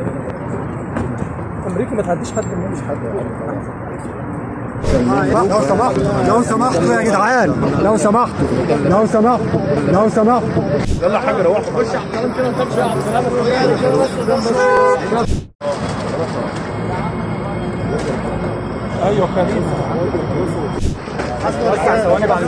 امريكا ما تعديش حد مش حد لو سمحتوا لو سمحتوا يا جدعان لو سمحتوا لو سمحتوا لو سمحتوا يلا حاجه روح خش ايوه كريم ثواني بعد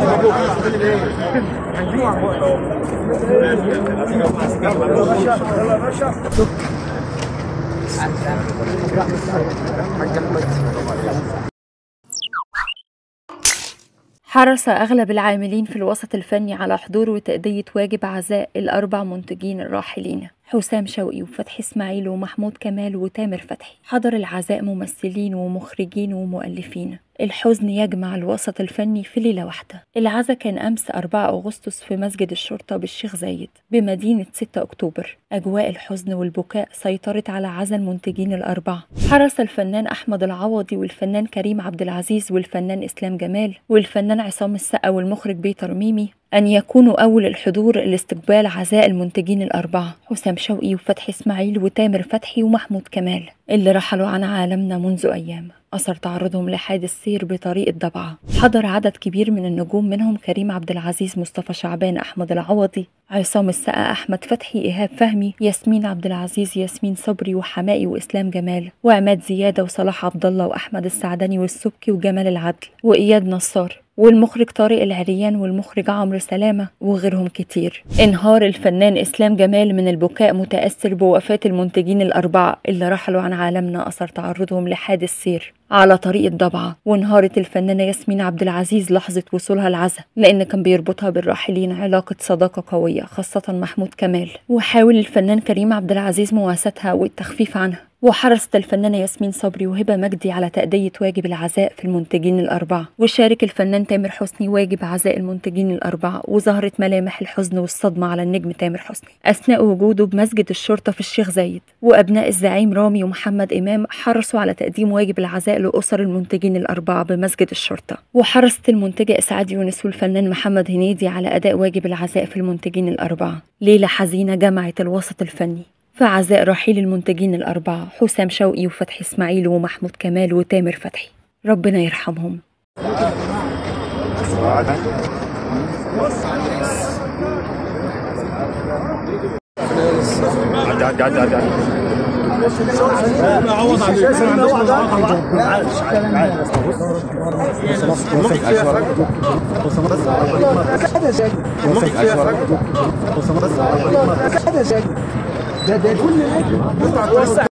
حرص أغلب العاملين في الوسط الفني على حضور وتأدية واجب عزاء الأربع منتجين الراحلين حسام شوقي وفتحي إسماعيل ومحمود كمال وتامر فتحي حضر العزاء ممثلين ومخرجين ومؤلفين الحزن يجمع الوسط الفني في ليلة واحدة العزاء كان أمس 4 أغسطس في مسجد الشرطة بالشيخ زايد بمدينة 6 أكتوبر أجواء الحزن والبكاء سيطرت على عزا المنتجين الأربعة حرص الفنان أحمد العوضي والفنان كريم عبد العزيز والفنان إسلام جمال والفنان عصام السقا والمخرج بيتر ميمي أن يكونوا أول الحضور لاستقبال عزاء المنتجين الأربعة حسام شوقي وفتحي إسماعيل وتامر فتحي ومحمود كمال اللي رحلوا عن عالمنا منذ أيام أثر تعرضهم لحادث سير بطريق الضبعة حضر عدد كبير من النجوم منهم كريم عبد العزيز مصطفى شعبان أحمد العوضي عصام السقا أحمد فتحي إيهاب فهمي ياسمين عبد العزيز ياسمين صبري وحمائي وإسلام جمال وعماد زيادة وصلاح عبد الله وأحمد السعدني والسبكي وجمال العدل وإياد نصار والمخرج طارق العريان والمخرج عمرو سلامة وغيرهم كتير انهار الفنان إسلام جمال من البكاء متأثر بوفاة المنتجين الأربعة اللي رحلوا عن عالمنا أثر تعرضهم لحادث سير على طريق الضبعة وانهارت الفنانة ياسمين عبد العزيز لحظة وصولها العزاء لأن كان بيربطها بالراحلين علاقة صداقة قوية خاصة محمود كمال وحاول الفنان كريم عبد العزيز مواساتها والتخفيف عنها وحرصت الفنانة ياسمين صبري وهبة مجدي على تأدية واجب العزاء في المنتجين الأربعة وشارك الفنان تامر حسني واجب عزاء المنتجين الأربعة وظهرت ملامح الحزن والصدمة على النجم تامر حسني أثناء وجوده بمسجد الشرطة في الشيخ زايد وأبناء الزعيم رامي ومحمد إمام حرصوا على تقديم واجب العزاء لأسر المنتجين الأربعة بمسجد الشرطة وحرصت المنتجة إسعاد يونس والفنان محمد هنيدي على أداء واجب العزاء في المنتجين الأربعة ليلة حزينة جمعت الوسط الفني في عزاء رحيل المنتجين الأربعة حسام شوقي وفتحي إسماعيل ومحمود كمال وتامر فتحي ربنا يرحمهم عدي عدي عدي عدي عوض عليك ده ده كل